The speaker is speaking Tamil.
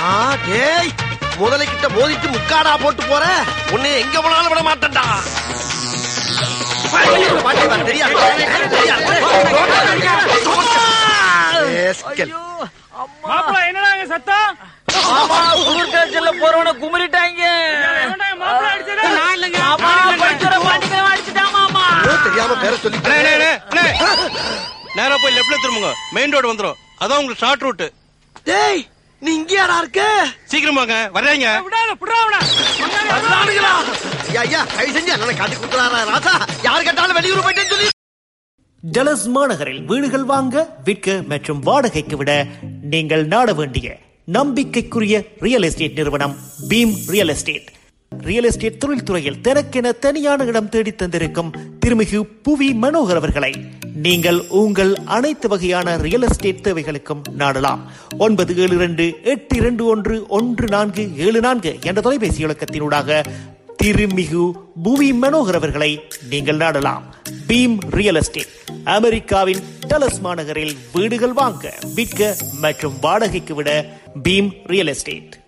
ஆ டேய் முதலைக்கிட்ட மோதிட்டு முக்காடா போட்டு போற உன்னை எங்க போனாலும் விட மாட்டேன்டா பாட்டி வா, தெரியாது, தெரியாது. ஏஸ்கல். மாப்பிள என்னடா இங்க சத்தம் ஆமா குளிர் காய்ச்சல்ல போறவன குமரிட்டாங்க எவன்டா என் மாப்பிள அடிச்சது ஆமா படிக்கிற பாண்டிகளை அடிச்சுட்டான் மாமா ஐயோ, தெரியாம பேர சொல்லி அண்ணே, அண்ணே, அண்ணே, அண்ணே. நேரா போய் லெஃப்ட்ல திரும்புங்க மெயின் ரோடு வந்துரும் அதான் உங்களுக்கு ஷார்ட் ரூட் டேய் நீ இங்கேயாடா இருக்க சீக்கிரம் வாங்க வர்றீங்க விடாத புடா விடா வந்தானுங்களா? ஐயா ஐயா கை செஞ்சு அண்ணனை காட்டி கொடுத்துறாரா ராசா யாரு கேட்டாலும் வெளியூர் போயிட்டேன்னு சொல்லி டலஸ் மாநகரில் வீடுகள் வாங்க விற்க மற்றும் வாடகைக்கு விட நீங்கள் நாட வேண்டிய நம்பிக்கைக்குரிய ரியல் எஸ்டேட் நிறுவனம் Bheem real estate real estate தொழில்துறையில் தனக்கென தனியான இடம் தேடி தந்திருக்கும் திருமிகு புவி மனோகர் அவர்களை நீங்கள் உங்கள் அனைத்து வகையான ரியல் எஸ்டேட் தேவைகளுக்கும் நாடலாம் ஒன்பது ஏழு இரண்டு எட்டு இரண்டு ஒன்று ஒன்று நான்கு ஏழு நான்கு என்ற தொலைபேசி இலக்கத்தினூடாக திருமிகு புவி மனோகர் அவர்களை நீங்கள் நாடலாம் பீம் ரியல் எஸ்டேட் அமெரிக்காவின் டலஸ் மாநகரில் வீடுகள் வாங்க விற்க மற்றும் வாடகைக்கு விட பீம் ரியல் எஸ்டேட்